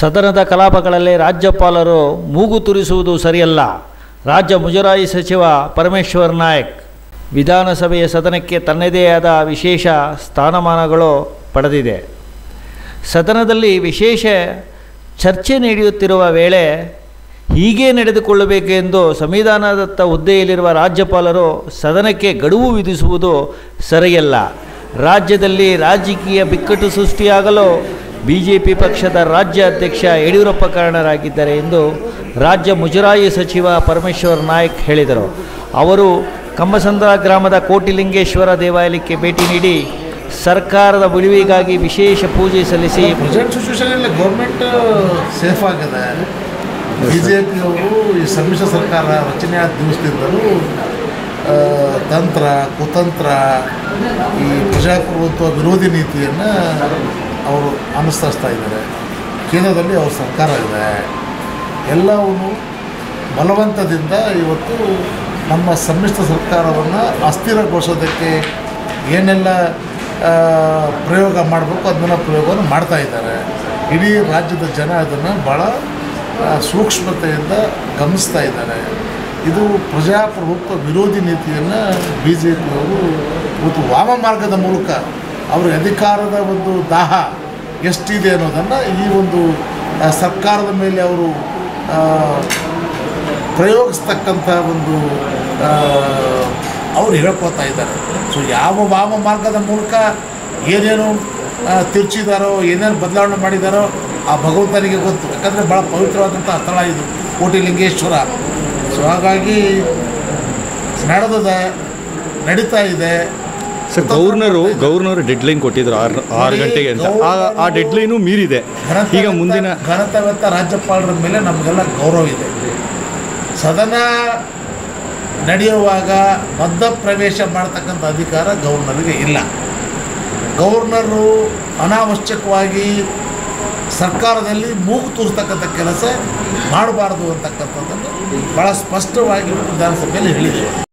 ಸದನದ ಕಲಾಪಗಳಲ್ಲಿ ರಾಜ್ಯಪಾಲರು ಮೂಗು ತುರಿಸುವುದು ಸರಿಯಲ್ಲ ರಾಜ್ಯ ಮುಜರಾಯಿ ಸಚಿವ ಪರಮೇಶ್ವರ್ ನಾಯಕ್ ವಿಧಾನಸಭೆಯ ಸದನಕ್ಕೆ ತನ್ನದೇ ಆದ ವಿಶೇಷ ಸ್ಥಾನಮಾನಗಳು ಪಡೆದಿದೆ ಸದನದಲ್ಲಿ ವಿಶೇಷ ಚರ್ಚೆ ನಡೆಯುತ್ತಿರುವ ವೇಳೆ ಹೀಗೆ ನಡೆದುಕೊಳ್ಳಬೇಕು ಎಂದು ಸಂವಿಧಾನದತ್ತ ಹುದ್ದೆಯಲ್ಲಿರುವ ರಾಜ್ಯಪಾಲರು ಸದನಕ್ಕೆ ಗಡುವು ವಿಧಿಸುವುದು ಸರಿಯಲ್ಲ ರಾಜ್ಯದಲ್ಲಿ ರಾಜಕೀಯ ಬಿಕ್ಕಟ್ಟು ಸೃಷ್ಟಿಯಾಗಲು ಬಿ ಜೆ ಪಿ ಪಕ್ಷದ ರಾಜ್ಯ ಅಧ್ಯಕ್ಷ ಯಡಿಯೂರಪ್ಪ ಕಾರಣರಾಗಿದ್ದಾರೆ ಎಂದು ರಾಜ್ಯ ಮುಜರಾಯಿ ಸಚಿವ ಪರಮೇಶ್ವರ್ ನಾಯಕ್ ಹೇಳಿದರು ಅವರು ಕಮ್ಮಸಂದ್ರ ಗ್ರಾಮದ ಕೋಟಿಲಿಂಗೇಶ್ವರ ದೇವಾಲಯಕ್ಕೆ ಭೇಟಿ ನೀಡಿ ಸರ್ಕಾರದ ಉಳಿವಿಗಾಗಿ ವಿಶೇಷ ಪೂಜೆ ಸಲ್ಲಿಸಿ ಪ್ರೆಸೆಂಟ್ ಸಿಚುವೇಶನಲ್ಲಿ ಗೌರ್ಮೆಂಟ್ ಸೇಫ್ ಆಗಿದೆ ಬಿ ಜೆ ಪಿಯವರು ಈ ಸಮ್ಮಿಶ್ರ ಸರ್ಕಾರ ರಚನೆ ಆದ ದಿವಸದಿಂದಲೂ ಆ, ತಂತ್ರ ಕುತಂತ್ರ ಈ ಪ್ರಜಾಪ್ರಭುತ್ವ ವಿರೋಧಿ ನೀತಿಯನ್ನು ಅವರು ಅನುಸರಿಸ್ತಾ ಇದ್ದಾರೆ ಕೇಂದ್ರದಲ್ಲಿ ಅವ್ರ ಸರ್ಕಾರ ಇದೆ ಎಲ್ಲವನ್ನು ಬಲವಂತದಿಂದ ಇವತ್ತು ನಮ್ಮ ಸಮ್ಮಿಶ್ರ ಸರ್ಕಾರವನ್ನು ಅಸ್ಥಿರಗೊಳಿಸೋದಕ್ಕೆ ಏನೆಲ್ಲ ಆ, ಪ್ರಯೋಗ ಮಾಡಬೇಕು ಅದನ್ನ ಪ್ರಯೋಗವನ್ನು ಮಾಡ್ತಾ ಇದ್ದಾರೆ ಇಡೀ ರಾಜ್ಯದ ಜನ ಅದನ್ನು ಭಾಳ ಆ, ಸೂಕ್ಷ್ಮತೆಯಿಂದ ಗಮನಿಸ್ತಾ ಇದ್ದಾರೆ ಇದು ಪ್ರಜಾಪ್ರಭುತ್ವ ವಿರೋಧಿ ನೀತಿಯನ್ನು ಬಿ ಜೆ ಪಿಯವರು ಇವತ್ತು ವಾಮ ಮಾರ್ಗದ ಮೂಲಕ ಅವ್ರ ಅಧಿಕಾರದ ಒಂದು ದಾಹ ಎಷ್ಟಿದೆ ಅನ್ನೋದನ್ನು ಈ ಒಂದು ಆ, ಸರ್ಕಾರದ ಮೇಲೆ ಅವರು ಆ, ಪ್ರಯೋಗಿಸ್ತಕ್ಕಂಥ ಒಂದು ಆ, ಅವ್ರು ಹೇಳ್ಕೊತಾ ಇದ್ದಾರೆ ಸೊ ಯಾವ ವಾಮ ಮಾರ್ಗದ ಮೂಲಕ ಏನೇನು ಆ, ತಿರ್ಚಿದಾರೋ ಏನೇನು ಬದಲಾವಣೆ ಮಾಡಿದಾರೋ ಆ ಭಗವಂತನಿಗೆ ಗೊತ್ತು ಯಾಕಂದರೆ ಭಾಳ ಪವಿತ್ರವಾದಂಥ ಸ್ಥಳ ಇದು ಕೋಟಿಲಿಂಗೇಶ್ವರ ಸೊ ಹಾಗಾಗಿ ನಡೆದಿದೆ ನಡೀತಾ ಇದೆ ಸರ್ ಗವರ್ನರು ಗವರ್ನರ್ ಡೆಡ್ಲೈನ್ ಕೊಟ್ಟಿದ್ರು ಆರು ಆರು ಗಂಟೆಗೆ ಅಂತ ಆ ಆ ಡೆಡ್ಲೈನು ಮೀರಿದೆ ಈಗ ಮುಂದಿನ ಘನತವೆತ್ತ ರಾಜ್ಯಪಾಲರ ಮೇಲೆ ನಮಗೆಲ್ಲ ಗೌರವ ಇದೆ ಸದನ ನಡೆಯುವಾಗ ಮಧ್ಯ ಪ್ರವೇಶ ಮಾಡ್ತಕ್ಕಂಥ ಅಧಿಕಾರ ಗವರ್ನರ್ಗೆ ಇಲ್ಲ ಗವರ್ನರು ಅನಾವಶ್ಯಕವಾಗಿ ಸರ್ಕಾರದಲ್ಲಿ ಮೂಗು ತೂರಿಸ್ತಕ್ಕಂಥ ಕೆಲಸ ಮಾಡಬಾರ್ದು ಅಂತಕ್ಕಂಥದ್ದನ್ನು ಭಾಳ ಸ್ಪಷ್ಟವಾಗಿ ವಿಧಾನಸಭೆಯಲ್ಲಿ ಹೇಳಿದ್ದೇವೆ